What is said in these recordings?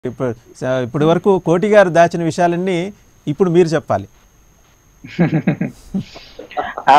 ఇప్పుడు స- ఇప్పటి వరకు కోటి గారు దాచిన విషయాలన్నీ ఇప్పుడు మీరు చెప్పాలి ఆ,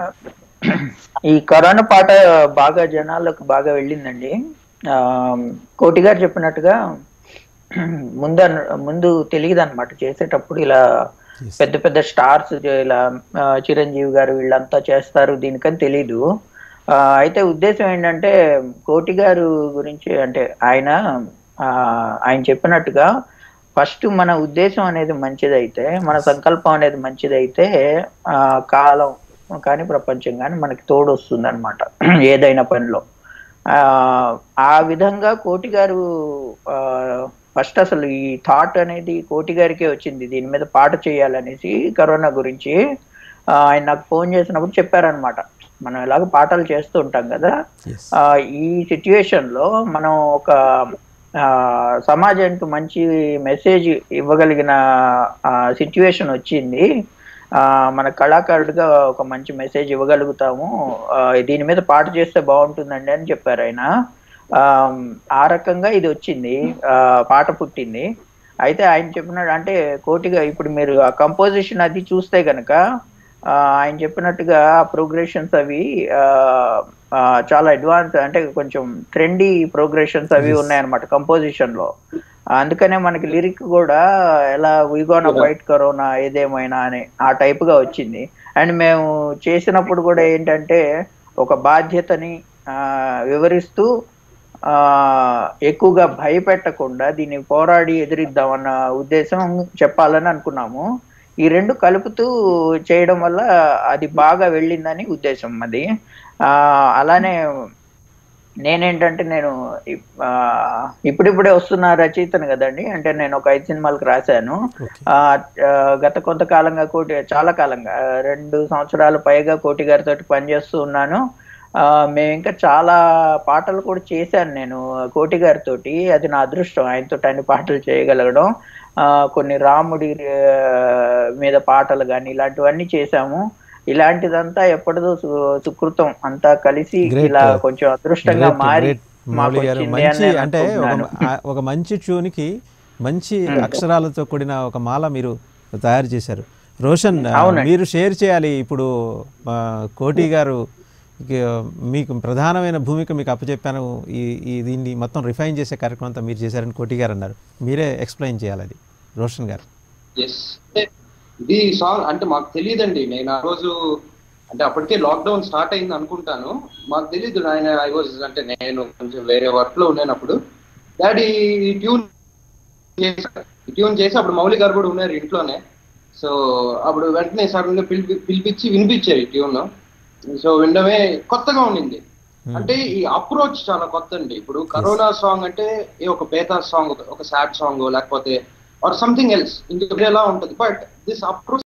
ఈ కరోనా పాట బాగా జనాలకు బాగా వెళ్ళిందండి ఆ, కోటి గారు చెప్పినట్టుగా ముందు ముందు తెలియదు అనమాట చేసేటప్పుడు ఇలా పెద్ద పెద్ద స్టార్స్ ఇలా ఆ, చిరంజీవి గారు వీళ్ళంతా చేస్తారు దీనికని తెలీదు ఆ, అయితే ఉద్దేశం ఏంటంటే కోటి గారు గురించి అంటే ఆయన ఆ, ఆయన చెప్పినట్టుగా ఫస్ట్ మన ఉద్దేశం అనేది మంచిదైతే మన సంకల్పం అనేది మంచిదైతే ఆ, కాలం కానీ ప్రపంచం కానీ మనకి తోడు వస్తుంది అనమాట ఏదైనా పనిలో ఆ, ఆ విధంగా కోటి గారు ఫస్ట్ అసలు ఈ థాట్ అనేది కోటి గారికే వచ్చింది దీని మీద పాట చేయాలనేసి కరోనా గురించి ఆ, ఆయన నాకు ఫోన్ చేసినప్పుడు చెప్పారనమాట మనం ఎలాగో పాటలు చేస్తూ ఉంటాం కదా Yes. ఆ, ఈ సిచ్యువేషన్ లో మనం ఒక ఆ, సమాజానికి మంచి మెసేజ్ ఇవ్వగలిగిన సిచ్యువేషన్ వచ్చింది ఆ, మన కళాకారుడిగా ఒక మంచి మెసేజ్ ఇవ్వగలుగుతాము ఆ, దీని మీద పాట చేస్తే బాగుంటుందండి అని చెప్పారు ఆయన ఆ, ఆ రకంగా ఇది వచ్చింది ఆ, పాట పుట్టింది అయితే ఆయన చెప్పినాడు అంటే కోటిగా ఇప్పుడు మీరు ఆ కంపోజిషన్ అది చూస్తే కనుక ఆ, ఆయన చెప్పినట్టుగా ప్రోగ్రెషన్స్ అవి ఆ, ఆ, చాలా అడ్వాన్స్ అంటే కొంచెం ట్రెండీ ప్రోగ్రెషన్స్ అవి ఉన్నాయన్నమాట కంపోజిషన్ లో అందుకనే మనకి లిరిక్ కూడా ఎలా విగోన్ వైట్ కరోనా ఏదేమైనా అని ఆ టైప్ గా వచ్చింది అండ్ మేము చేసినప్పుడు కూడా ఏంటంటే ఒక బాధ్యతని ఆ, వివరిస్తూ ఆ ఎక్కువగా భయపెట్టకుండా దీన్ని పోరాడి ఎదిరిద్దామన్న ఉద్దేశం చెప్పాలని అనుకున్నాము ఈ రెండు కలుపుతూ చేయడం వల్ల అది బాగా వెళ్ళిందని ఉద్దేశం అది ఆ అలానే నేనేంటంటే నేను ఇప్- ఆ, ఇప్పుడిప్పుడే వస్తున్న రచయితను కదండి అంటే నేను ఒక ఐదు సినిమాలకు రాశాను ఓకే ఆ, ఆ, గత కొంతకాలంగా కోటి చాలా కాలంగా ఆ, రెండు సంవత్సరాలు పైగా కోటి గారితో పనిచేస్తూ ఉన్నాను ఆ, మేము ఇంకా చాలా పాటలు కూడా చేశాను నేను కోటి గారితోటి అది నా అదృష్టం ఆయనతో అన్ని పాటలు చేయగలగడం ఆ, కొన్ని రాముడి ఆ, మీద పాటలు కానీ ఇలాంటివన్నీ చేశాము ఇలాంటిదంతా ఎప్పటిదో సు- సుకృతం అంతా కలిసి Great. ఇలా కొంచెం అదృష్టంగా Great, మారి great, మాకు మౌలి గారు వచ్చింది మంచి అని నేను అంటే ఒక అనుకుంటున్నాను. మ- ఆ- ఒక మంచి ట్యూన్కి మంచి అక్షరాలతో కూడిన ఒక మాల మీరు తయారు చేశారు రోషన్ ఆ, అవునండి. మీరు షేర్ చేయాలి ఇప్పుడు ఆ, కోటి గారు ఇక మీకు ప్రధానమైన భూమిక మీకు అప్పచెప్పాను ఈ ఈ దీన్ని మొత్తం రిఫైన్ చేసే కార్యక్రమం అంతా మీరు చేశారని కోటి గారు అన్నారు మీరే ఎక్స్ప్లెయిన్ చేయాలి అది రోషన్ గారు ఎస్ అంటే ఇది సాంగ్ అంటే మాకు తెలియదండి నేను ఆ రోజు అంటే అప్పటికే లాక్డౌన్ స్టార్ట్ అయింది అనుకుంటాను మాకు తెలియదు ఆయన ఐ వాజ్ అంటే నేను కొంచెం వేరే వర్క్ లో ఉన్నానప్పుడు డాడీ ఈ ట్యూన్ చేశారు ఈ ట్యూన్ చేసి అప్పుడు మౌలి గారు కూడా ఉన్నారు ఇంట్లోనే సో అప్పుడు వెంటనే సడన్ గా పిలిపి పిలిపించి వినిపించారు ఈ ట్యూన్ సో వినడమే కొత్తగా ఉండింది అంటే ఈ అప్రోచ్ చాలా కొత్త అండి ఇప్పుడు కరోనా సాంగ్ అంటే ఏ ఒక పేతా సాంగ్ ఒక సాడ్ సాంగ్ లేకపోతే ఆర్ సంథింగ్ ఎల్స్ ఇంక ఎలా ఉంటుంది బట్ దిస్ అప్రోచ్